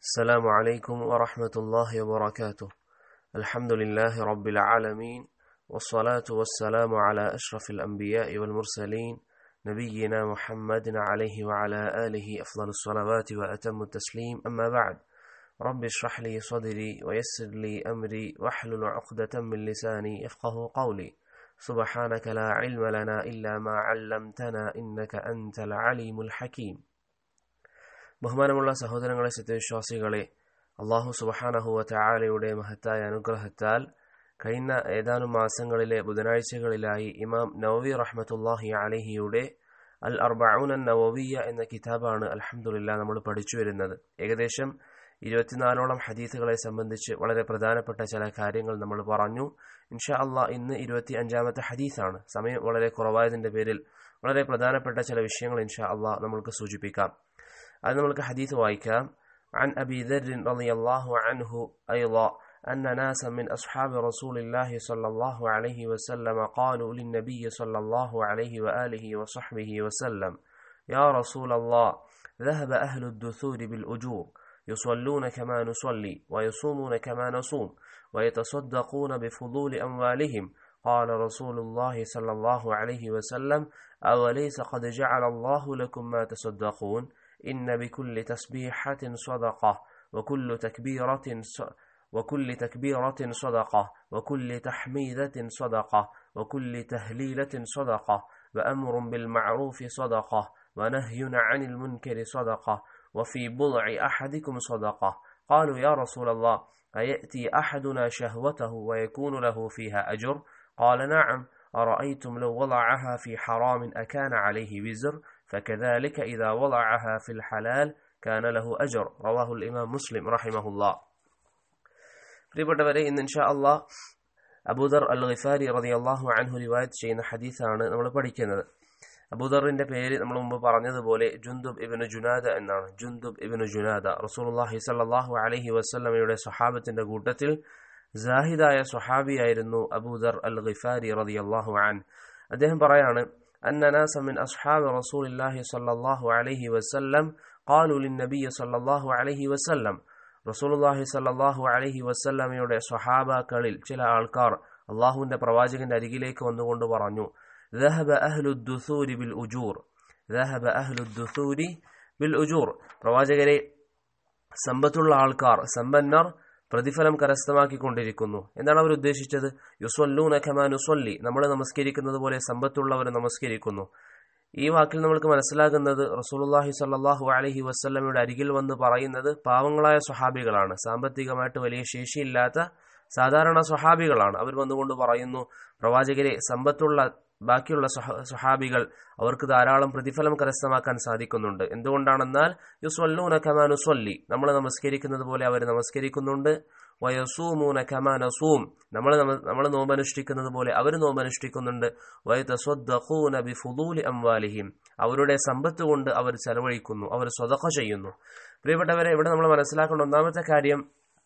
السلام عليكم ورحمة الله وبركاته الحمد لله رب العالمين والصلاة والسلام على أشرف الأنبياء والمرسلين نبينا محمد عليه وعلى آله أفضل الصلوات وأتم التسليم أما بعد رب اشرح لي صدري ويسر لي أمري واحلل عقدة من لساني يفقه قولي سبحانك لا علم لنا إلا ما علمتنا إنك أنت العليم الحكيم ബഹുമാനമുള്ള സഹോദരങ്ങളെ സത്യവിശ്വാസികളെ അള്ളാഹു സുബഹാനഹുവ ചായാലയുടെ മഹത്തായ അനുഗ്രഹത്താൽ കഴിഞ്ഞ ഏതാനും മാസങ്ങളിലെ ബുധനാഴ്ചകളിലായി ഇമാം നവവി റഹ്മത്തുല്ലാഹി അലഹിയുടെ അൽ അർബഊൻ നവവിയ എന്ന കിതാബാണ് അലഹമുല്ല നമ്മൾ പഠിച്ചു വരുന്നത് ഏകദേശം ഇരുപത്തിനാലോളം ഹദീസുകളെ സംബന്ധിച്ച് വളരെ പ്രധാനപ്പെട്ട ചില കാര്യങ്ങൾ നമ്മൾ പറഞ്ഞു ഇൻഷാ അള്ളാഹ് ഇന്ന് ഇരുപത്തി അഞ്ചാമത്തെ ഹദീസാണ് സമയം വളരെ കുറവായതിന്റെ പേരിൽ വളരെ പ്രധാനപ്പെട്ട ചില വിഷയങ്ങൾ ഇൻഷാ അള്ളാഹ് നമ്മൾക്ക് സൂചിപ്പിക്കാം അത് നമ്മൾക്ക് ഹദീസ് വായിക്കാം عن أبي ذر رضي الله عنه أيضا أن ناسا من أصحاب رسول الله صلى الله عليه وسلم قالوا للنبي صلى الله عليه وآله وصحبه وسلم يا رسول الله ذهب أهل الدثور بالأجور يصلون كما نصلي ويصومون كما نصوم ويتصدقون بفضول أموالهم قال رسول الله صلى الله عليه وسلم أوليس قد جعل الله لكم ما تصدقون إن بكل تسبيحة صدقة وكل تكبيرة وكل تكبيرة صدقة وكل تحميدة صدقة وكل تهليلة صدقة وأمر بالمعروف صدقة ونهي عن المنكر صدقة وفي بضع أحدكم صدقة قالوا يا رسول الله أيأتي أحدنا شهوته ويكون له فيها أجر قال نعم أرأيتم لو وضعها في حرام أكان عليه وزر فكذلك إذا وضعها في الحلال كان له أجر رواه الإمام مسلم رحمه الله പ്രിയപ്പെട്ടവരെ ഇന്ന് ഇൻഷാ അള്ളാഹ് അബൂദർ അൽ ഖിഫാരി റതി അള്ളാഹു അൻഹു റിവായത്ത് ചെയ്യുന്ന ഹദീസാണ് നമ്മൾ പഠിക്കുന്നത് അബൂദറിന്റെ പേര് നമ്മൾ മുമ്പ് പറഞ്ഞതുപോലെ ജുന്ദുബ് ഇബിന് ജുനാദ എന്നാണ് ജുന്ദുബ് ഇബിന് ജുനാദ റസൂലുള്ളാഹി സ്വല്ലല്ലാഹു അലൈഹി വസല്ലമയുടെ സ്വഹാബത്തിന്റെ കൂട്ടത്തിൽ ജാഹിദായ സ്വഹാബിയായിരുന്നു അബൂദർ അൽ ഖിഫാരി റതി അള്ളാഹു അൻ അദ്ദേഹം പറയാണ് أن ناسا من أصحاب رسول الله صلى الله عليه وسلم قالوا للنبي صلى الله عليه وسلم رسول الله صلى الله عليه وسلم യുടെ സ്വഹാബാക്കളിൽ ചില ആൾക്കാർ അള്ളാഹുവിന്റെ പ്രവാചകന്റെ അരികിലേക്ക് വന്നുകൊണ്ട് പറഞ്ഞു ذهب أهل الدثور بالأجور ذهب أهل الدثور بالأجور പ്രവാചകരെ സമ്പത്തുള്ള ആൾക്കാർ സമ്പന്നർ പ്രതിഫലം കരസ്ഥമാക്കിക്കൊണ്ടിരിക്കുന്നു എന്താണ് അവർ ഉദ്ദേശിച്ചത് യുസ്വല്ലൂന ഖമാനുസ്വല്ലി നമ്മൾ നമസ്കരിക്കുന്നത് പോലെ സമ്പത്തുള്ളവർ നമസ്കരിക്കുന്നു ഈ വാക്കിൽ നമ്മൾക്ക് മനസ്സിലാകുന്നത് റസൂലുള്ളാഹി സ്വല്ലല്ലാഹു അലൈഹി വസല്ലമയുടെ അരികിൽ വന്ന് പറയുന്നത് പാവങ്ങളായ സ്വഹാബികളാണ് സാമ്പത്തികമായിട്ട് വലിയ ശേഷിയില്ലാത്ത സാധാരണ സ്വഹാബികളാണ് അവർ വന്നുകൊണ്ട് പറയുന്നു പ്രവാചകരെ സമ്പത്തുള്ള ബാക്കിയുള്ള സ്വഹാബികൾ അവർക്ക് ധാരാളം പ്രതിഫലം കരസ്ഥമാക്കാൻ സാധിക്കുന്നുണ്ട് എന്തുകൊണ്ടാണെന്നാൽ യുസ്വല്ലൂന ഖമാനുസ്വല്ലി നമ്മൾ നമസ്കരിക്കുന്നത് പോലെ അവർ നമസ്കരിക്കുന്നുണ്ട് വയസൂമൂന ഖമാനസൂം നമ്മൾ നമ്മൾ നോമ്പനുഷ്ഠിക്കുന്നത് പോലെ അവർ നോമ്പനുഷ്ഠിക്കുന്നുണ്ട് വയതസ്വദ്ദഖൂന ബിഫുദൂലി അംവാലിഹിം അവരുടെ സമ്പത്ത് കൊണ്ട് അവർ ചെലവഴിക്കുന്നു അവർ സ്വതഖ ചെയ്യുന്നു പ്രിയപ്പെട്ടവരെ ഇവിടെ നമ്മൾ മനസ്സിലാക്കേണ്ട ഒന്നാമത്തെ കാര്യം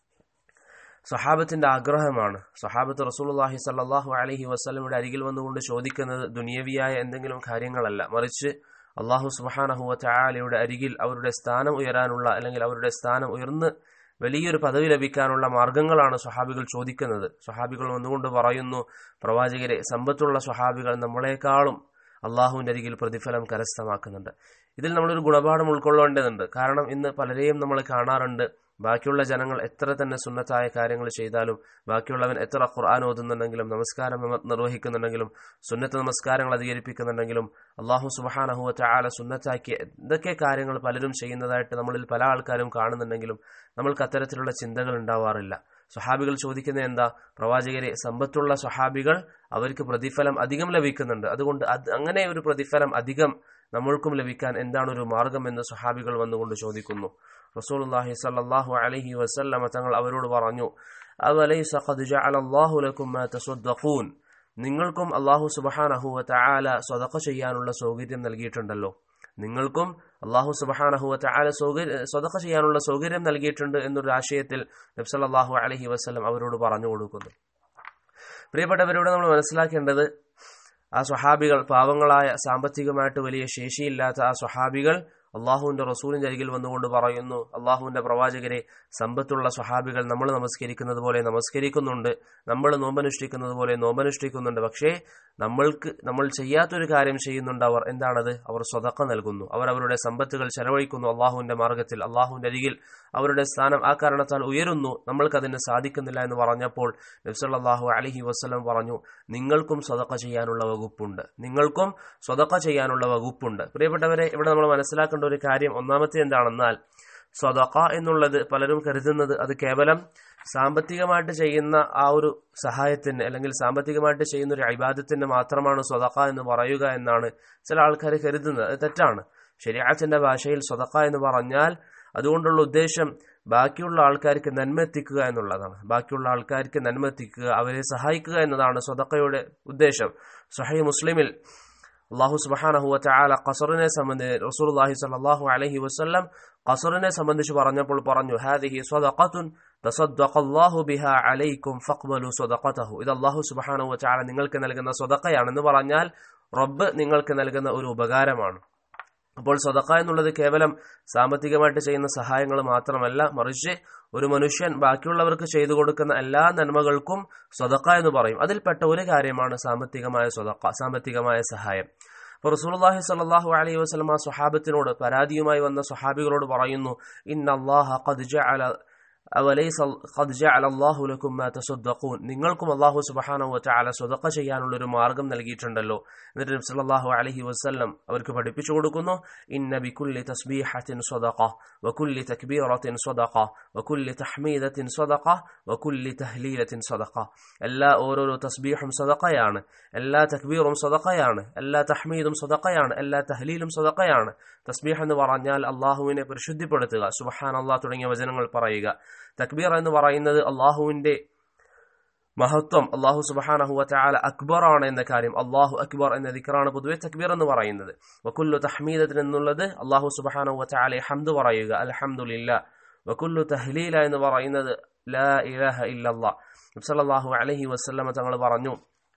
സഹാബത്തിന്റെ ആഗ്രഹമാണ് സഹാബത്ത് റസൂലുള്ളാഹി സല്ലാഹു അലഹി വസ്ലമിയുടെ അരികിൽ വന്നുകൊണ്ട് ചോദിക്കുന്നത് ദുനിയവിയായ എന്തെങ്കിലും കാര്യങ്ങളല്ല മറിച്ച് അള്ളാഹു സുബാനഹുവ ചായാലയുടെ അരികിൽ അവരുടെ സ്ഥാനം ഉയരാനുള്ള അല്ലെങ്കിൽ അവരുടെ സ്ഥാനം ഉയർന്ന് വലിയൊരു പദവി ലഭിക്കാനുള്ള മാർഗങ്ങളാണ് സ്വഹാബികൾ ചോദിക്കുന്നത് സ്വഹാബികൾ വന്നുകൊണ്ട് പറയുന്നു പ്രവാചകരെ സമ്പത്തുള്ള സ്വഹാബികൾ നമ്മളെക്കാളും അള്ളാഹുവിന്റെ അരികിൽ പ്രതിഫലം കരസ്ഥമാക്കുന്നുണ്ട് ഇതിൽ നമ്മളൊരു ഗുണപാഠം ഉൾക്കൊള്ളേണ്ടതുണ്ട് കാരണം ഇന്ന് പലരെയും നമ്മൾ കാണാറുണ്ട് ബാക്കിയുള്ള ജനങ്ങൾ എത്ര തന്നെ സുന്നത്തായ കാര്യങ്ങൾ ചെയ്താലും ബാക്കിയുള്ളവൻ എത്ര ഖുർആൻ ഓതുന്നുണ്ടെങ്കിലും നമസ്കാരം നിർവഹിക്കുന്നുണ്ടെങ്കിലും സുന്നത്ത് നമസ്കാരങ്ങൾ അധികരിപ്പിക്കുന്നുണ്ടെങ്കിലും അള്ളാഹു സുബഹാനഹുവ ചാല സുന്നത്താക്കിയ എന്തൊക്കെ കാര്യങ്ങൾ പലരും ചെയ്യുന്നതായിട്ട് നമ്മളിൽ പല ആൾക്കാരും കാണുന്നുണ്ടെങ്കിലും നമ്മൾക്ക് അത്തരത്തിലുള്ള ചിന്തകൾ ഉണ്ടാവാറില്ല സ്വഹാബികൾ ചോദിക്കുന്നത് എന്താ പ്രവാചകരെ സമ്പത്തുള്ള സ്വഹാബികൾ അവർക്ക് പ്രതിഫലം അധികം ലഭിക്കുന്നുണ്ട് അതുകൊണ്ട് അങ്ങനെ ഒരു പ്രതിഫലം അധികം നമ്മൾക്കും ലഭിക്കാൻ എന്താണ് ഒരു മാർഗം എന്ന് സ്വഹാബികൾ വന്നുകൊണ്ട് ചോദിക്കുന്നു റസൂലുള്ളാഹി സല്ലല്ലാഹു അലൈഹി വസല്ലമ തങ്ങൾ അവരോട് പറഞ്ഞു അവലൈസ ഖദ് ജഅലല്ലാഹു ലക്കും മാ തസദ്ദഖൂൻ നിങ്ങൾക്കും അല്ലാഹു സുബ്ഹാനഹു വ തആല സ്വതഖ ചെയ്യാനുള്ള സൗകര്യം നൽകിയിട്ടുണ്ടല്ലോ നിങ്ങൾക്കും അള്ളാഹു സുബഹാനഹു തആല സൗകര്യ സ്വതഖ ചെയ്യാനുള്ള സൗകര്യം നൽകിയിട്ടുണ്ട് എന്നൊരു ആശയത്തിൽ നബ്സല്ലാഹു അലഹി വസ്ലം അവരോട് പറഞ്ഞു കൊടുക്കുന്നു പ്രിയപ്പെട്ടവരോട് നമ്മൾ മനസ്സിലാക്കേണ്ടത് ആ സ്വഹാബികൾ പാവങ്ങളായ സാമ്പത്തികമായിട്ട് വലിയ ശേഷിയില്ലാത്ത ആ സ്വഹാബികൾ അള്ളാഹുവിന്റെ റസൂലിന്റെ അരികിൽ വന്നുകൊണ്ട് പറയുന്നു അള്ളാഹുവിന്റെ പ്രവാചകരെ സമ്പത്തുള്ള സ്വഹാബികൾ നമ്മൾ നമസ്കരിക്കുന്നത് പോലെ നമസ്കരിക്കുന്നുണ്ട് നമ്മൾ നോമ്പനുഷ്ഠിക്കുന്നത് പോലെ നോമ്പനുഷ്ഠിക്കുന്നുണ്ട് പക്ഷേ നമ്മൾക്ക് നമ്മൾ ചെയ്യാത്തൊരു കാര്യം ചെയ്യുന്നുണ്ട് അവർ എന്താണത് അവർ സ്വതക്ക നൽകുന്നു അവർ അവരുടെ സമ്പത്തുകൾ ചെലവഴിക്കുന്നു അള്ളാഹുവിന്റെ മാർഗത്തിൽ അള്ളാഹുവിന്റെ അരികിൽ അവരുടെ സ്ഥാനം ആ കാരണത്താൽ ഉയരുന്നു നമ്മൾക്കതിന് സാധിക്കുന്നില്ല എന്ന് പറഞ്ഞപ്പോൾ നബ്സല്ലാഹു അലഹി വസ്ലം പറഞ്ഞു നിങ്ങൾക്കും സ്വതക്ക ചെയ്യാനുള്ള വകുപ്പുണ്ട് നിങ്ങൾക്കും സ്വതക്ക ചെയ്യാനുള്ള വകുപ്പുണ്ട് പ്രിയപ്പെട്ടവരെ ഇവിടെ നമ്മൾ മനസ്സിലാക്കേണ്ട ഒരു കാര്യം ഒന്നാമത്തെ എന്താണെന്നാൽ സ്വതക്ക എന്നുള്ളത് പലരും കരുതുന്നത് അത് കേവലം സാമ്പത്തികമായിട്ട് ചെയ്യുന്ന ആ ഒരു സഹായത്തിന് അല്ലെങ്കിൽ സാമ്പത്തികമായിട്ട് ചെയ്യുന്ന ഒരു അഭിവാദത്തിന് മാത്രമാണ് സ്വതക്ക എന്ന് പറയുക എന്നാണ് ചില ആൾക്കാർ കരുതുന്നത് അത് തെറ്റാണ് ശരിയാച്ചന്റെ ഭാഷയിൽ സ്വതക്ക എന്ന് പറഞ്ഞാൽ അതുകൊണ്ടുള്ള ഉദ്ദേശം ബാക്കിയുള്ള ആൾക്കാർക്ക് നന്മ എത്തിക്കുക എന്നുള്ളതാണ് ബാക്കിയുള്ള ആൾക്കാർക്ക് നന്മ എത്തിക്കുക അവരെ സഹായിക്കുക എന്നതാണ് സ്വതക്കയുടെ ഉദ്ദേശം സഹി മുസ്ലിമിൽ അള്ളാഹു സുബാനഹു ചാല ഖസറിനെ സംബന്ധിച്ച് റസൂലുള്ളാഹി സ്വല്ലല്ലാഹു അലൈഹി വസല്ലം ഖസറിനെ സംബന്ധിച്ച് പറഞ്ഞപ്പോൾ പറഞ്ഞു ഹാദിഹി സ്വദഖത്തുൻ തസദ്ദഖല്ലാഹു ബിഹാ അലൈക്കും ഫഖ്ബലു സ്വദഖതഹു ഇത് അള്ളാഹു സുബ്ഹാനഹു വതആല നിങ്ങൾക്ക് നൽകുന്ന സ്വതക്കയാണെന്ന് പറഞ്ഞാൽ റബ്ബ് നിങ്ങൾക്ക് നൽകുന്ന ഒരു ഉപകാരമാണ് അപ്പോൾ സ്വതക്ക എന്നുള്ളത് കേവലം സാമ്പത്തികമായിട്ട് ചെയ്യുന്ന സഹായങ്ങൾ മാത്രമല്ല മറിച്ച് ഒരു മനുഷ്യൻ ബാക്കിയുള്ളവർക്ക് ചെയ്തു കൊടുക്കുന്ന എല്ലാ നന്മകൾക്കും സ്വതക്ക എന്ന് പറയും അതിൽപ്പെട്ട ഒരു കാര്യമാണ് സാമ്പത്തികമായ സ്വതക്ക സാമ്പത്തികമായ സഹായം അപ്പോൾ റസൂലുള്ളാഹി സ്വല്ലല്ലാഹു അലൈഹി വസല്ലം ആ സ്വഹാബത്തിനോട് പരാതിയുമായി വന്ന സ്വഹാബികളോട് പറയുന്നു ഇന്നല്ലാഹ ഖദ് ജഅല അവലൈസ ഖദ് ജഅല അല്ലാഹു ലക്കും മാ തസദ്ദഖൂൻ നിങ്ങൾക്കും അല്ലാഹു സുബ്ഹാനഹു വതആല സ്വതക്ക ചെയ്യാനുള്ള ഒരു മാർഗം നൽകിയിട്ടുണ്ടല്ലോ എന്നിട്ട് നബി സല്ലല്ലാഹു അലൈഹി വസല്ലം അവർക്ക് പഠിപ്പിച്ചു കൊടുക്കുന്നു ഇന്ന ബികുല്ലി തസ്ബീഹത്തിൻ സ്വദഖ വകുല്ലി തക്ബീറത്തിൻ സ്വദഖ വകുല്ലി തഹ്മീദത്തിൻ സ്വദഖ വകുല്ലി തഹ്ലീലത്തിൻ സ്വദഖ എല്ലാ ഓരോരോ തസ്ബീഹും സ്വദഖയാണ് എല്ലാ തക്ബീറും സ്വദഖയാണ് എല്ലാ തഹ്മീദും സ്വദഖയാണ് എല്ലാ തഹ്ലീലും സ്വദഖയാണ് തസ്ബീഹ് എന്ന് പറഞ്ഞാൽ അള്ളാഹുവിനെ പരിശുദ്ധിപ്പെടുത്തുക സുബഹാൻ അള്ളാഹ് തുടങ്ങിയ വചനങ്ങൾ പറയുക തക്ബീർ എന്ന് പറയുന്നത് അള്ളാഹുവിന്റെ മഹത്വം അള്ളാഹു സുബഹാനഹു വതആല അക്ബറാണ് എന്ന കാര്യം അള്ളാഹു അക്ബർ എന്ന ദിക്റാണ് പൊതുവെ തക്ബീർ എന്ന് പറയുന്നത് വക്കുല്ലു തഹ്മീദത്തിന് എന്നുള്ളത് അള്ളാഹു സുബഹാനഹു വതആല ഹംദ് പറയുക അൽഹംദുലില്ല വക്കുല്ലു തഹ്ലീല എന്ന് പറയുന്നത് ലാ ഇലാഹ ഇല്ലല്ലാഹ് സല്ലല്ലാഹു അലൈഹി വസല്ലമ തങ്ങൾ പറഞ്ഞു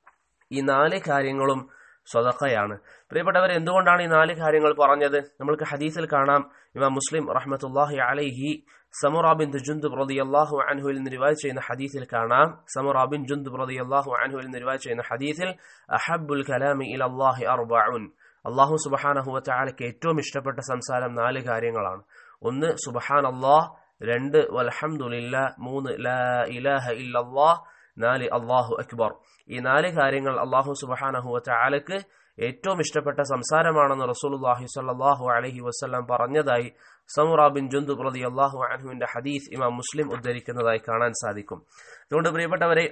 ഈ നാല് കാര്യങ്ങളും സ്വതക്കയാണ് പ്രിയപ്പെട്ടവർ എന്തുകൊണ്ടാണ് ഈ നാല് കാര്യങ്ങൾ പറഞ്ഞത് നമ്മൾക്ക് ഹദീസിൽ കാണാം ഇമാം മുസ്ലിം റഹ്മത്തുല്ലാഹി അലൈഹി സമുറാബിൻ ജുന്ദുബ് റളിയല്ലാഹു അൻഹുവിൽ നിന്ന് റിവായ് ചെയ്യുന്ന ഹദീസിൽ കാണാം സമുറാബിൻ ജുന്ദുബ് റളിയല്ലാഹു അൻഹുവിൽ നിന്ന് റിവായ് ചെയ്യുന്ന ഹദീസിൽ അഹബ്ബുൽ കലാമി ഇലല്ലാഹി അർബഉൻ അല്ലാഹു സുബ്ഹാനഹു വതആലയ്ക്ക് ഏറ്റവും ഇഷ്ടപ്പെട്ട സംസാരം നാല് കാര്യങ്ങളാണ് ഒന്ന് സുബ്ഹാൻ അല്ലാഹ് രണ്ട് വൽഹംദുലില്ല മൂന്ന് ലാ ഇലാഹ ഇല്ലല്ലാഹ് നാല് അള്ളാഹു അക്ബർ ഈ നാല് കാര്യങ്ങൾ അള്ളാഹു സുബഹാനഹു വതആലക്ക് ഏറ്റവും ഇഷ്ടപ്പെട്ട സംസാരമാണെന്ന് റസൂലുള്ളാഹി സ്വല്ലല്ലാഹു അലൈഹി വസല്ലം പറഞ്ഞതായി സമുറ ബിൻ ജുന്ദു പ്രതി അള്ളാഹു അൻഹുവിന്റെ ഹദീസ് ഇമാം മുസ്ലിം ഉദ്ധരിക്കുന്നതായി കാണാൻ സാധിക്കും അതുകൊണ്ട് പ്രിയപ്പെട്ടവരെ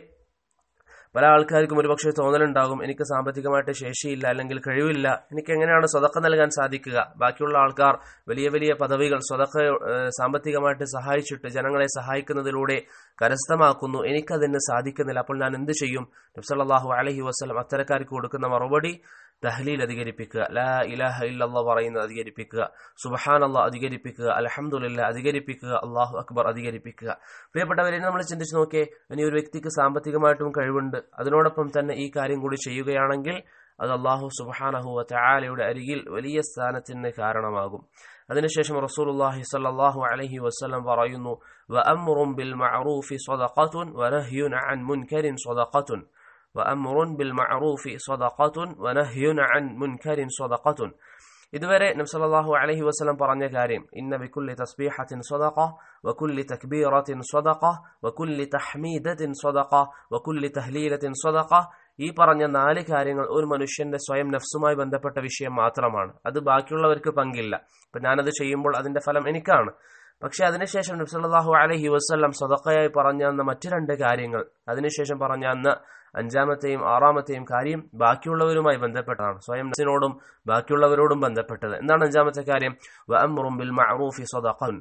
പല ആൾക്കാർക്കും ഒരുപക്ഷെ തോന്നലുണ്ടാകും എനിക്ക് സാമ്പത്തികമായിട്ട് ശേഷിയില്ല അല്ലെങ്കിൽ കഴിവില്ല എനിക്ക് എങ്ങനെയാണ് സ്വതക്ക നൽകാൻ സാധിക്കുക ബാക്കിയുള്ള ആൾക്കാർ വലിയ വലിയ പദവികൾ സ്വതക്ക സാമ്പത്തികമായിട്ട് സഹായിച്ചിട്ട് ജനങ്ങളെ സഹായിക്കുന്നതിലൂടെ കരസ്ഥമാക്കുന്നു എനിക്കതിന് സാധിക്കുന്നില്ല അപ്പോൾ ഞാൻ എന്ത് ചെയ്യും നബ്സല്ലാഹു അലഹി വസ്ലം അത്തരക്കാർക്ക് കൊടുക്കുന്ന മറുപടി തഹ്ലീൽ അധികരിപ്പിക്കുക ലാ ഇലാഹ ഇല്ലല്ലാ പറയുന്നത് അധികരിപ്പിക്കുക സുബഹാൻ അള്ളാഹ് അധികരിപ്പിക്കുക അലഹമുല്ല അധികരിപ്പിക്കുക അള്ളാഹു അക്ബർ അധികരിപ്പിക്കുക പ്രിയപ്പെട്ടവരെ നമ്മൾ ചിന്തിച്ചു നോക്കിയേ ഇനി ഒരു വ്യക്തിക്ക് സാമ്പത്തികമായിട്ടും കഴിവുണ്ട് അതിനോടൊപ്പം തന്നെ ഈ കാര്യം കൂടി ചെയ്യുകയാണെങ്കിൽ അത് അള്ളാഹു സുബഹാനഹു വതആലയുടെ അരികിൽ വലിയ സ്ഥാനത്തിന് കാരണമാകും അതിനുശേഷം റസൂലുള്ളാഹി സ്വല്ലല്ലാഹു അലൈഹി വസല്ലം പറയുന്നു വഅംറും ബിൽ മഅറൂഫി സ്വദഖത്തുൻ വനഹ്യുൻ അൻ മുൻകരിൻ സ്വദഖത്തുൻ وأمر بالمعروف صدقة ونهي عن منكر صدقة ഇതുവരെ നബ്സല്ലാഹു അലഹി വസ്ലം പറഞ്ഞ കാര്യം ഇന്ന ബിക്കുല്ലി തസ്ബീഹത്തിൻ സ്വദഖ വകുല്ലി തക്ബീറത്തിൻ സ്വദഖ വകുല്ലി തഹ്മീദത്തിൻ സ്വദഖ വകുല്ലി തഹ്ലീലത്തിൻ സ്വദഖ ഈ പറഞ്ഞ നാല് കാര്യങ്ങൾ ഒരു മനുഷ്യന്റെ സ്വയം നഫ്സുമായി ബന്ധപ്പെട്ട വിഷയം മാത്രമാണ് അത് ബാക്കിയുള്ളവർക്ക് പങ്കില്ല ഇപ്പൊ ഞാനത് ചെയ്യുമ്പോൾ അതിന്റെ ഫലം എനിക്കാണ് പക്ഷെ അതിനുശേഷം നബ്സല്ലാഹു അലഹി വസ്ല്ലാം സ്വതക്കയായി പറഞ്ഞ അന്ന് മറ്റു രണ്ട് കാര്യങ്ങൾ അതിനുശേഷം പറഞ്ഞ അന്ന് അഞ്ചാമത്തെയും ആറാമത്തെയും കാര്യം ബാക്കിയുള്ളവരുമായി ബന്ധപ്പെട്ടതാണ് സ്വയം നഫ്സിനോടും ബാക്കിയുള്ളവരോടും ബന്ധപ്പെട്ടത് എന്താണ് അഞ്ചാമത്തെ കാര്യം വഅംറും ബിൽ മഅറൂഫി സ്വദഖൻ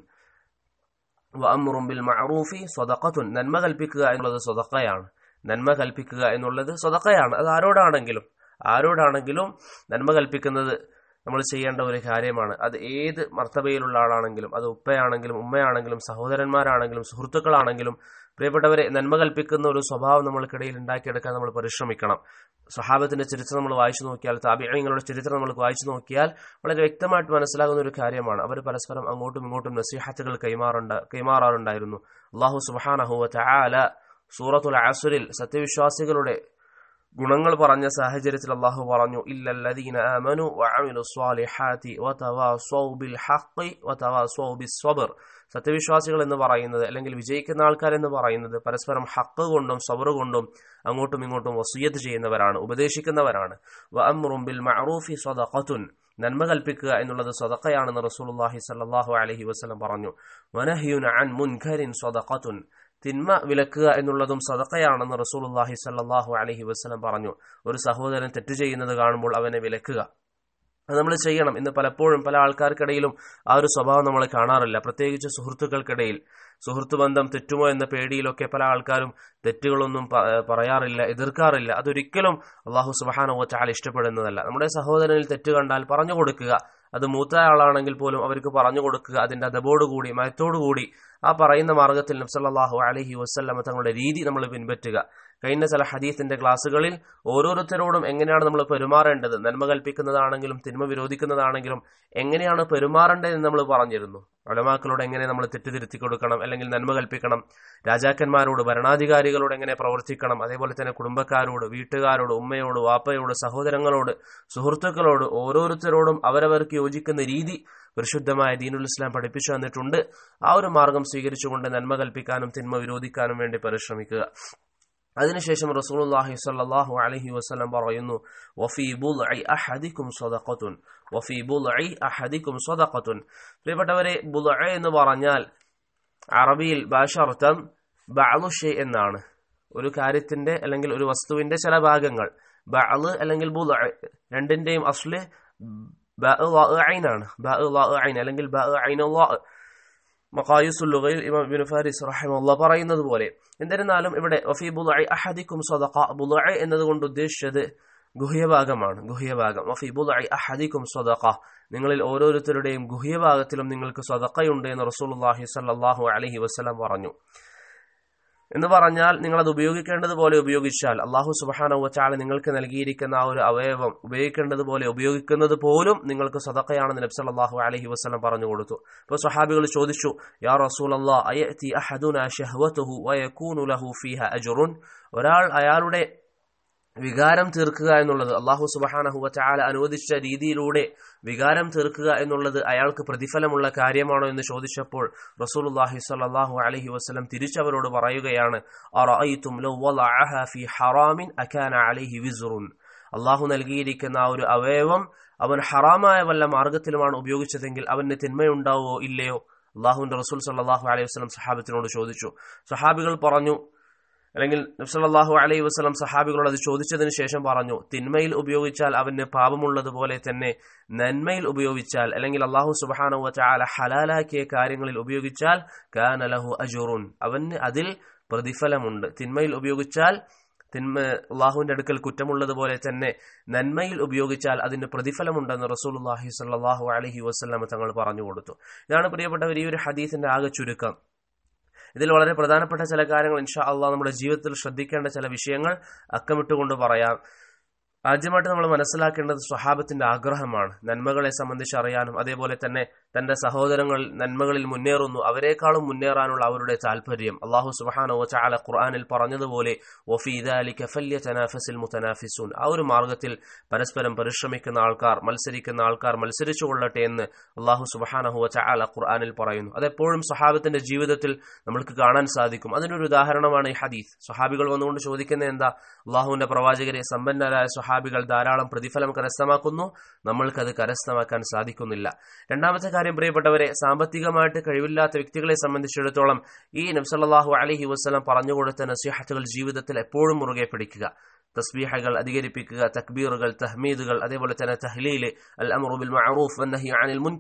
വഅംറും ബിൽ മഅറൂഫി സ്വദഖത്തുൻ നന്മ കൽപ്പിക്കുക എന്നുള്ളത് സ്വതക്കയാണ് നന്മ കൽപ്പിക്കുക എന്നുള്ളത് സ്വതക്കയാണ് അത് ആരോടാണെങ്കിലും ആരോടാണെങ്കിലും നന്മ കൽപ്പിക്കുന്നത് നമ്മൾ ചെയ്യേണ്ട ഒരു കാര്യമാണ് അത് ഏത് മർത്തബയിലുള്ള ആളാണെങ്കിലും അത് ഉപ്പയാണെങ്കിലും ഉമ്മയാണെങ്കിലും സഹോദരന്മാരാണെങ്കിലും സുഹൃത്തുക്കളാണെങ്കിലും പ്രിയപ്പെട്ടവരെ നന്മ കൽപ്പിക്കുന്ന ഒരു സ്വഭാവം നമ്മൾക്കിടയിൽ ഉണ്ടാക്കിയെടുക്കാൻ നമ്മൾ പരിശ്രമിക്കണം സഹാബത്തിന്റെ ചരിത്രം നമ്മൾ വായിച്ചു നോക്കിയാൽ താപിങ്ങളുടെ ചരിത്രം നമ്മൾ വായിച്ചു നോക്കിയാൽ വളരെ വ്യക്തമായിട്ട് മനസ്സിലാകുന്ന ഒരു കാര്യമാണ് അവർ പരസ്പരം അങ്ങോട്ടും ഇങ്ങോട്ടും നസീഹത്തുകൾ കൈമാറുണ്ട കൈമാറാറുണ്ടായിരുന്നു അള്ളാഹു സുബാനഹുവ ചാല സൂറത്തുൽ അസുരിൽ സത്യവിശ്വാസികളുടെ ഗുണങ്ങൾ പറഞ്ഞ സാഹചര്യത്തിൽ അള്ളാഹു പറഞ്ഞു ഇല്ലല്ലദീന ആമനു വഅമിലു സ്വാലിഹാതി വതവാസൗ ബിൽ ഹഖ് വതവാസൗ ബിസ് സബ്ർ സത്യവിശ്വാസികൾ എന്ന് പറയുന്നത് അല്ലെങ്കിൽ വിജയിക്കുന്ന ആൾക്കാർ എന്ന് പറയുന്നത് പരസ്പരം ഹക്ക് കൊണ്ടും സബർ കൊണ്ടും അങ്ങോട്ടും ഇങ്ങോട്ടും വസീയത്ത് ചെയ്യുന്നവരാണ് ഉപദേശിക്കുന്നവരാണ് വഅംറും ബിൽ മഅറൂഫി സദഖത്തുൻ നന്മ കൽപ്പിക്കുക എന്നുള്ളത് സ്വതക്കയാണെന്ന് റസൂലുള്ളാഹി സല്ലല്ലാഹു അലൈഹി വസല്ലം പറഞ്ഞു വനഹ്യുൻ അൻ മുൻഖരിൻ സ്വതഖത്തുൻ തിന്മ വിലക്കുക എന്നുള്ളതും സദക്കയാണെന്ന് റസൂലുള്ളാഹി സല്ലല്ലാഹു അലൈഹി വസല്ലം പറഞ്ഞു ഒരു സഹോദരൻ തെറ്റ് ചെയ്യുന്നത് കാണുമ്പോൾ അവനെ വിലക്കുക അത് നമ്മൾ ചെയ്യണം ഇന്ന് പലപ്പോഴും പല ആൾക്കാർക്കിടയിലും ആ ഒരു സ്വഭാവം നമ്മൾ കാണാറില്ല പ്രത്യേകിച്ച് സുഹൃത്തുക്കൾക്കിടയിൽ സുഹൃത്ത് ബന്ധം തെറ്റുമോ എന്ന പേടിയിലൊക്കെ പല ആൾക്കാരും തെറ്റുകളൊന്നും പറയാറില്ല എതിർക്കാറില്ല അതൊരിക്കലും അള്ളാഹു സുബാനോ ചാൽ ഇഷ്ടപ്പെടുന്നതല്ല നമ്മുടെ സഹോദരനിൽ തെറ്റ് കണ്ടാൽ പറഞ്ഞു കൊടുക്കുക അത് മൂത്ത ആളാണെങ്കിൽ പോലും അവർക്ക് പറഞ്ഞു കൊടുക്കുക അതിന്റെ അതബോടുകൂടി മയത്തോടുകൂടി ആ പറയുന്ന മാർഗത്തിൽ നബ്സല്ലാഹു അലഹി വസ്ല്ലമ തങ്ങളുടെ രീതി നമ്മൾ പിൻപറ്റുക കഴിഞ്ഞ ചില ഹദീസിന്റെ ക്ലാസ്സുകളിൽ ഓരോരുത്തരോടും എങ്ങനെയാണ് നമ്മൾ പെരുമാറേണ്ടത് നന്മ കൽപ്പിക്കുന്നതാണെങ്കിലും തിന്മ വിരോധിക്കുന്നതാണെങ്കിലും എങ്ങനെയാണ് പെരുമാറേണ്ടതെന്ന് നമ്മൾ പറഞ്ഞിരുന്നു ഒലമാക്കളോട് എങ്ങനെ നമ്മൾ തെറ്റിതിരുത്തി കൊടുക്കണം അല്ലെങ്കിൽ നന്മ കൽപ്പിക്കണം രാജാക്കന്മാരോട് ഭരണാധികാരികളോട് എങ്ങനെ പ്രവർത്തിക്കണം അതേപോലെ തന്നെ കുടുംബക്കാരോട് വീട്ടുകാരോട് ഉമ്മയോട് വാപ്പയോട് സഹോദരങ്ങളോട് സുഹൃത്തുക്കളോട് ഓരോരുത്തരോടും അവരവർക്ക് യോജിക്കുന്ന രീതി പരിശുദ്ധമായ ദീനുൽ ഇസ്ലാം പഠിപ്പിച്ചു തന്നിട്ടുണ്ട് ആ ഒരു മാർഗം സ്വീകരിച്ചുകൊണ്ട് നന്മ കൽപ്പിക്കാനും തിന്മ വിരോധിക്കാനും വേണ്ടി പരിശ്രമിക്കുക അതിനുശേഷം റസൂലുള്ളാഹി സ്വല്ലല്ലാഹു അലൈഹി വസല്ലം പറയുന്നു വഫീ ബുൽഇ അഹദികും സദഖത്തുൻ വഫീ ബുൽഇ അഹദികും സദഖത്തുൻ പ്രിയപ്പെട്ടവരെ ബുൽഇ എന്ന് പറഞ്ഞാൽ അറബിയിൽ ഭാഷാർത്ഥം ബഅലു ഷൈ എന്നാണ് ഒരു കാര്യത്തിന്റെ അല്ലെങ്കിൽ ഒരു വസ്തുവിന്റെ ചില ഭാഗങ്ങൾ ബഅല് അല്ലെങ്കിൽ ബുൽഇ രണ്ടിന്റെയും അസ്ല് ബഅൈനാണ് ബഅൈൻ അല്ലെങ്കിൽ ബഅൈനുള്ള മഖായുസുല്ലുകയിൽ ഇമാം ഇബ്നു ഫാരിസ് റഹിമഹുള്ള പറയുന്നത് പോലെ എന്നിരുന്നാലും ഇവിടെ വഫി ബുലഅ അഹദിക്കും സദഖ ബുലഅ എന്നതുകൊണ്ട് ഉദ്ദേശിച്ചത് ഗുഹ്യഭാഗമാണ് ഗുഹ്യഭാഗം വഫി ബുലഅ അഹദിക്കും സദഖ നിങ്ങളിൽ ഓരോരുത്തരുടെയും ഗുഹ്യഭാഗത്തിലും നിങ്ങൾക്ക് സദഖയുണ്ട് എന്ന് റസൂലുള്ളാഹി സ്വല്ലല്ലാഹു അലൈഹി വസല്ലം പറഞ്ഞു എന്ന് പറഞ്ഞാൽ നിങ്ങൾ അത് ഉപയോഗിക്കേണ്ടതുപോലെ ഉപയോഗിച്ചാൽ അള്ളാഹു സുബാനവ ചാല നിങ്ങൾക്ക് നൽകിയിരിക്കുന്ന ആ ഒരു അവയവം ഉപയോഗിക്കേണ്ടതുപോലെ ഉപയോഗിക്കുന്നത് പോലും നിങ്ങൾക്ക് സദക്കയാണെന്ന് നബ്സ് അള്ളാഹു അലഹി വസ്ലം പറഞ്ഞു കൊടുത്തു അപ്പോൾ സഹാബികൾ ചോദിച്ചു യാ റസൂൽ അള്ളാഹ് ഒരാൾ അയാളുടെ വികാരം തീർക്കുക എന്നുള്ളത് അള്ളാഹു സുബഹാനഹുവ ചാല അനുവദിച്ച രീതിയിലൂടെ വികാരം തീർക്കുക എന്നുള്ളത് അയാൾക്ക് പ്രതിഫലമുള്ള കാര്യമാണോ എന്ന് ചോദിച്ചപ്പോൾ റസൂലുല്ലാഹി സ്വല്ലല്ലാഹു അലൈഹി വസല്ലം തിരിച്ചവരോട് പറയുകയാണ് അള്ളാഹു നൽകിയിരിക്കുന്ന ആ ഒരു അവയവം അവൻ ഹറാമായ വല്ല മാർഗത്തിലുമാണ് ഉപയോഗിച്ചതെങ്കിൽ അവന് തിന്മയുണ്ടാവോ ഇല്ലയോ അള്ളാഹുവിന്റെ റസൂൽ സല്ലാഹു അലൈഹി വസ്ലം സഹാബത്തിനോട് ചോദിച്ചു സഹാബികൾ പറഞ്ഞു അല്ലെങ്കിൽ നബ്സല്ലാഹു അലൈഹി വസ്ലം സഹാബികളോട് അത് ചോദിച്ചതിന് ശേഷം പറഞ്ഞു തിന്മയിൽ ഉപയോഗിച്ചാൽ അവന് പാപമുള്ളതുപോലെ തന്നെ നന്മയിൽ ഉപയോഗിച്ചാൽ അല്ലെങ്കിൽ അള്ളാഹു സുബാനു ചാല ഹലാലാക്കിയ കാര്യങ്ങളിൽ ഉപയോഗിച്ചാൽ കാനലഹു അജുറുൻ അവന് അതിൽ പ്രതിഫലമുണ്ട് തിന്മയിൽ ഉപയോഗിച്ചാൽ തിന്മ അള്ളാഹുവിന്റെ അടുക്കൽ കുറ്റമുള്ളതുപോലെ തന്നെ നന്മയിൽ ഉപയോഗിച്ചാൽ അതിന് പ്രതിഫലമുണ്ടെന്ന് റസൂലുല്ലാഹി സല്ലാഹു അലഹി വസ്ലം തങ്ങൾ പറഞ്ഞു കൊടുത്തു ഇതാണ് പ്രിയപ്പെട്ടവർ ഈ ഒരു ഹദീസിന്റെ ആകെ ചുരുക്കം ഇതിൽ വളരെ പ്രധാനപ്പെട്ട ചില കാര്യങ്ങൾ ഇൻഷാ അള്ളാഹ് നമ്മുടെ ജീവിതത്തിൽ ശ്രദ്ധിക്കേണ്ട ചില വിഷയങ്ങൾ അക്കമിട്ടുകൊണ്ട് പറയാം ആദ്യമായിട്ട് നമ്മൾ മനസ്സിലാക്കേണ്ടത് സ്വഹാബത്തിന്റെ ആഗ്രഹമാണ് നന്മകളെ സംബന്ധിച്ച് അറിയാനും അതേപോലെ തന്നെ തന്റെ സഹോദരങ്ങൾ നന്മകളിൽ മുന്നേറുന്നു അവരെക്കാളും മുന്നേറാനുള്ള അവരുടെ താല്പര്യം അള്ളാഹു സുബാനോ ചാല ഖുർആാനിൽ പറഞ്ഞതുപോലെ മുത്തനാഫിസുൻ ആ ഒരു മാർഗത്തിൽ പരസ്പരം പരിശ്രമിക്കുന്ന ആൾക്കാർ മത്സരിക്കുന്ന ആൾക്കാർ മത്സരിച്ചു കൊള്ളട്ടെ എന്ന് അള്ളാഹു സുബാനഹു ചാല ഖുർആാനിൽ പറയുന്നു അതെപ്പോഴും സഹാബത്തിന്റെ ജീവിതത്തിൽ നമ്മൾക്ക് കാണാൻ സാധിക്കും അതിനൊരു ഉദാഹരണമാണ് ഈ ഹദീസ് സഹാബികൾ വന്നുകൊണ്ട് ചോദിക്കുന്നത് എന്താ അള്ളാഹുവിന്റെ പ്രവാചകരെ സമ്പന്നരായ സ്വഹാബികൾ ധാരാളം പ്രതിഫലം കരസ്ഥമാക്കുന്നു നമ്മൾക്കത് കരസ്ഥമാക്കാൻ സാധിക്കുന്നില്ല രണ്ടാമത്തെ കാര്യം പ്രിയപ്പെട്ടവരെ സാമ്പത്തികമായിട്ട് കഴിവില്ലാത്ത വ്യക്തികളെ സംബന്ധിച്ചിടത്തോളം ഈ നബ്സല്ലാഹു അലഹി വസ്ലം പറഞ്ഞുകൊടുത്ത നസിഹത്തുകൾ ജീവിതത്തിൽ എപ്പോഴും മുറുകെ പിടിക്കുക തസ്ബീഹകൾ അധികരിപ്പിക്കുക തക്ബീറുകൾ തഹ്മീദുകൾ അതേപോലെ തന്നെ തഹ്ലീല് അൽ അമറുബിൽ മഅറൂഫ് വന്നഹി അനിൽ മുൻകർ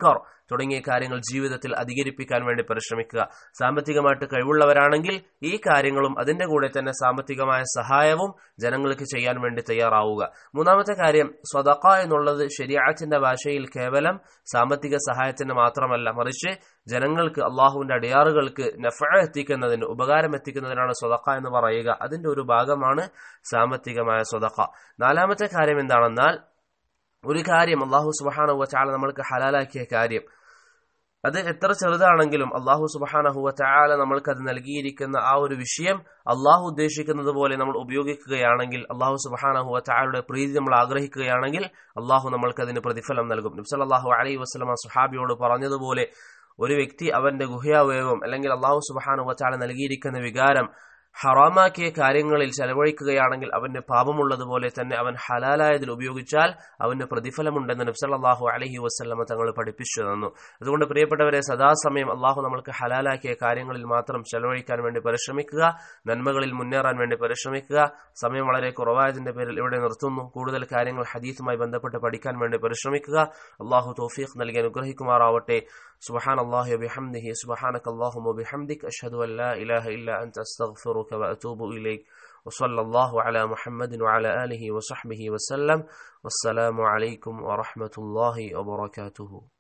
തുടങ്ങിയ കാര്യങ്ങൾ ജീവിതത്തിൽ അധികരിപ്പിക്കാൻ വേണ്ടി പരിശ്രമിക്കുക സാമ്പത്തികമായിട്ട് കഴിവുള്ളവരാണെങ്കിൽ ഈ കാര്യങ്ങളും അതിന്റെ കൂടെ തന്നെ സാമ്പത്തികമായ സഹായവും ജനങ്ങൾക്ക് ചെയ്യാൻ വേണ്ടി തയ്യാറാവുക മൂന്നാമത്തെ കാര്യം സ്വതക്ക എന്നുള്ളത് ശരിയാത്തിന്റെ ഭാഷയിൽ കേവലം സാമ്പത്തിക സഹായത്തിന് മാത്രമല്ല മറിച്ച് ജനങ്ങൾക്ക് അള്ളാഹുവിന്റെ അടിയാറുകൾക്ക് നഫ എത്തിക്കുന്നതിന് ഉപകാരം എത്തിക്കുന്നതിനാണ് സ്വതക്ക എന്ന് പറയുക അതിന്റെ ഒരു ഭാഗമാണ് സാമ്പത്തികമായ സ്വതക്ക നാലാമത്തെ കാര്യം എന്താണെന്നാൽ ഒരു കാര്യം അള്ളാഹു സുബാനഹുവ ചാല നമ്മൾക്ക് ഹലാലാക്കിയ കാര്യം അത് എത്ര ചെറുതാണെങ്കിലും അള്ളാഹു സുബാനഹുവ ചാല നമ്മൾക്ക് അത് നൽകിയിരിക്കുന്ന ആ ഒരു വിഷയം അള്ളാഹു ഉദ്ദേശിക്കുന്നത് പോലെ നമ്മൾ ഉപയോഗിക്കുകയാണെങ്കിൽ അള്ളാഹു സുബാനഹുവ ചാലയുടെ പ്രീതി നമ്മൾ ആഗ്രഹിക്കുകയാണെങ്കിൽ അള്ളാഹു നമ്മൾക്ക് അതിന് പ്രതിഫലം നൽകും നബ്സല്ലാഹു അലൈ വസ്ലമ സുഹാബിയോട് പറഞ്ഞതുപോലെ ഒരു വ്യക്തി അവന്റെ ഗുഹ്യാവയവം അല്ലെങ്കിൽ അള്ളാഹു സുബാനഹുവ ചാല നൽകിയിരിക്കുന്ന വികാരം ഹറാമാക്കിയ കാര്യങ്ങളിൽ ചെലവഴിക്കുകയാണെങ്കിൽ അവന് പാപമുള്ളതുപോലെ തന്നെ അവൻ ഹലാലായതിൽ ഉപയോഗിച്ചാൽ അവന് പ്രതിഫലമുണ്ടെന്ന് നബ്സല്ലാഹു അലഹി വസ്ലമ തങ്ങൾ പഠിപ്പിച്ചു തന്നു അതുകൊണ്ട് പ്രിയപ്പെട്ടവരെ സദാസമയം അള്ളാഹു നമ്മൾക്ക് ഹലാലാക്കിയ കാര്യങ്ങളിൽ മാത്രം ചെലവഴിക്കാൻ വേണ്ടി പരിശ്രമിക്കുക നന്മകളിൽ മുന്നേറാൻ വേണ്ടി പരിശ്രമിക്കുക സമയം വളരെ കുറവായതിന്റെ പേരിൽ ഇവിടെ നിർത്തുന്നു കൂടുതൽ കാര്യങ്ങൾ ഹദീസുമായി ബന്ധപ്പെട്ട് പഠിക്കാൻ വേണ്ടി പരിശ്രമിക്കുക അള്ളാഹു തോഫീഖ് നൽകി അനുഗ്രഹിക്കുമാറാവട്ടെ سبحان الله وبحمده سبحانك اللهم وبحمدك أشهد أن لا إله إلا أنت أستغفرك وأتوب إليك وصلى الله على محمد وعلى آله وصحبه وسلم والسلام عليكم ورحمة الله وبركاته